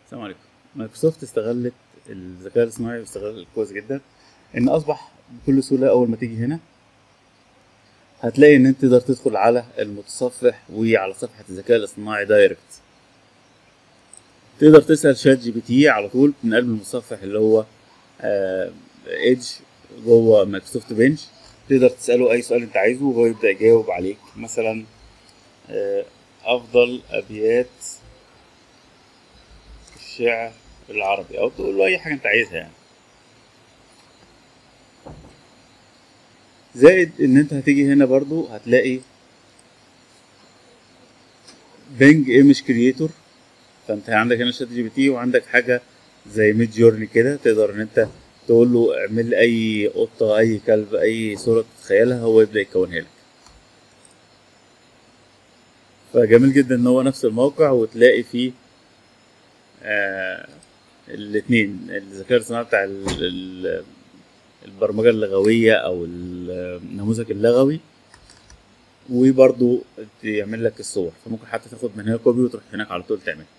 السلام عليكم مايكروسوفت استغلت الذكاء الاصطناعي باستغلال كويس جدا ان اصبح بكل سهوله اول ما تيجي هنا هتلاقي ان انت تقدر تدخل على المتصفح وعلى صفحه الذكاء الاصطناعي دايركت تقدر تسال شات جي بي تي على طول من قلب المتصفح اللي هو ايدج جوه مايكروسوفت بنش تقدر تساله اي سؤال انت عايزه وهو يبدا يجاوب عليك مثلا آه، افضل ابيات الشعر العربي او تقول له اي حاجه انت عايزها يعني زائد ان انت هتيجي هنا برضو هتلاقي بينج ايمج كرييتور فانت عندك هنا شات جي بي تي وعندك حاجه زي ميد جورني كده تقدر ان انت تقول له اعمل لي اي قطه اي كلب اي صوره تتخيلها هو يبدا يكونها لك فجميل جدا ان هو نفس الموقع وتلاقي فيه آه الاثنين الذكاء الاصطناعي بتاع ال- ال- البرمجه اللغويه او النموذج اللغوي وبرضو يعمل لك الصور فممكن حتى تاخد من هنا كوبي وتروح هناك على طول تعمل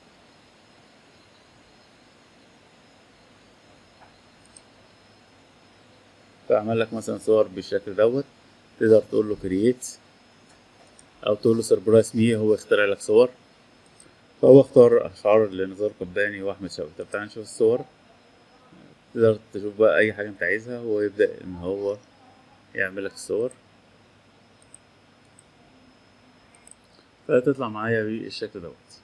فعمل لك مثلا صور بالشكل دوت تقدر تقول له كرييت او تقول له سربرايز مي هو يخترع لك صور فهو اختار اشعار لنزار قباني واحمد شوقي طب تعالى نشوف الصور تقدر تشوف بقى اي حاجه انت عايزها هو يبدا ان هو يعمل لك الصور فتطلع معايا بالشكل دوت